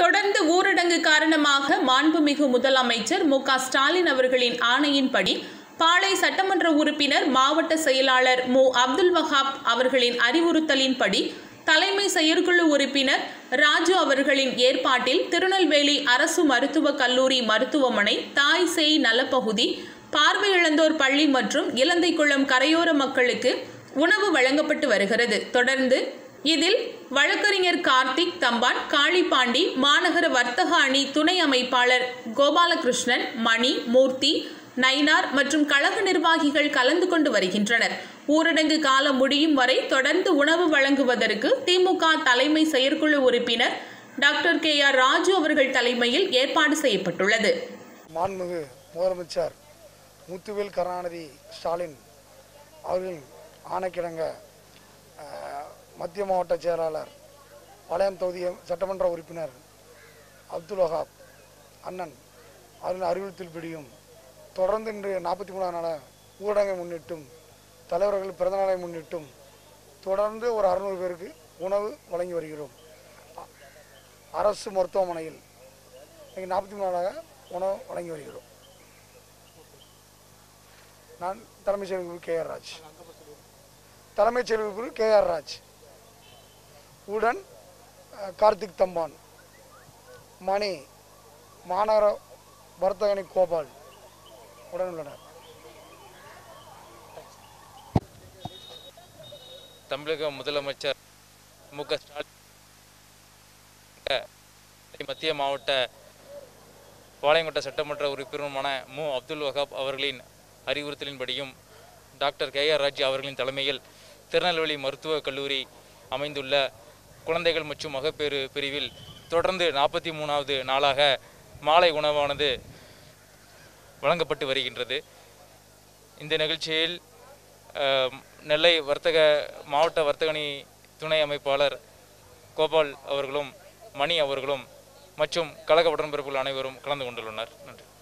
தொடர்ந்து ஊரடங்கு காரணமாக மாண்புமிகு முதலமைச்சர் மு க ஸ்டாலின் அவர்களின் ஆணையின்படி பாளை சட்டமன்ற உறுப்பினர் மாவட்ட செயலாளர் மு அப்துல் வஹாப் அவர்களின் அறிவுறுத்தலின்படி தலைமை செயற்குழு உறுப்பினர் ராஜு அவர்களின் ஏற்பாட்டில் திருநெல்வேலி அரசு மருத்துவக் கல்லூரி மருத்துவமனை தாய் சேய் நலப்பகுதி பார்வையிழந்தோர் பள்ளி மற்றும் இலந்தைக்குளம் கரையோர மக்களுக்கு உணவு வழங்கப்பட்டு வருகிறது தொடர்ந்து இதில் வழக்கறிஞர் கார்த்திக் தம்பான் காளிபாண்டி மாநகர வர்த்தக அணி துணை அமைப்பாளர் கோபாலகிருஷ்ணன் மணி மூர்த்தி நயினார் மற்றும் கழக நிர்வாகிகள் கலந்து கொண்டு வருகின்றனர் ஊரடங்கு காலம் முடியும் வரை தொடர்ந்து உணவு வழங்குவதற்கு திமுக தலைமை செயற்குழு உறுப்பினர் டாக்டர் கே ஆர் ராஜு அவர்கள் தலைமையில் ஏற்பாடு செய்யப்பட்டுள்ளது மாண்புமிகு முதலமைச்சர் முத்துவேல் கருணாநிதி ஸ்டாலின் அவர்களின் ஆணைக்கிணங்க அஹ், மத்திய மாவட்ட செயலாளர் பாளையம் தொகுதி சட்டமன்ற உறுப்பினர் அப்துல் வஹாப் அண்ணன் அவர்களின் அறிவுறுத்தல்படியும் தொடர்ந்து இன்று நாற்பத்தி மூணாம் நாள ஊரடங்கை முன்னிட்டும் தலைவர்கள் பிறந்தநாளை முன்னிட்டும் தொடர்ந்து ஒரு அறுநூறு பேருக்கு உணவு வழங்கி வருகிறோம் அ- அரசு மருத்துவமனையில் இன்னைக்கு நாற்பத்தி மூணு நாளாக உணவு வழங்கி வருகிறோம் நான் தலைமைச் செயலர் கே ஆர் ராஜ் தலைமைச் செயலர் கே ஆர் ராஜ் உடன் அஹ், கார்த்திக் தம்பான் மணி மாநகர வர்த்தகனி கோபால் உடன் உள்ளனர் தமிழக முதலமைச்சர் மு க ஸ்டாலின் மத்திய மாவட்ட பாளையங்கோட்டை சட்டமன்ற உறுப்பினருமான மு அப்துல் வஹாப் அவர்களின் அறிவுறுத்தலின்படியும் டாக்டர் கே ஆர் ராஜ் அவர்களின் தலைமையில் திருநெல்வேலி மருத்துவக் கல்லூரி அமைந்துள்ள குழந்தைகள் மற்றும் மகப்பேறு பிரிவில் தொடர்ந்து நாற்பத்தி மூணாவது நாளாக மாலை உணவானது வழங்கப்பட்டு வருகின்றது இந்த நிகழ்ச்சியில் அஹ், நெல்லை வர்த்தக மாவட்ட வர்த்தகணி துணை அமைப்பாளர் கோபால் அவர்களும் மணி அவர்களும் மற்றும் கழக உடன்பிறப்புகள் அனைவரும் கலந்து கொண்டுள்ளனர் நன்றி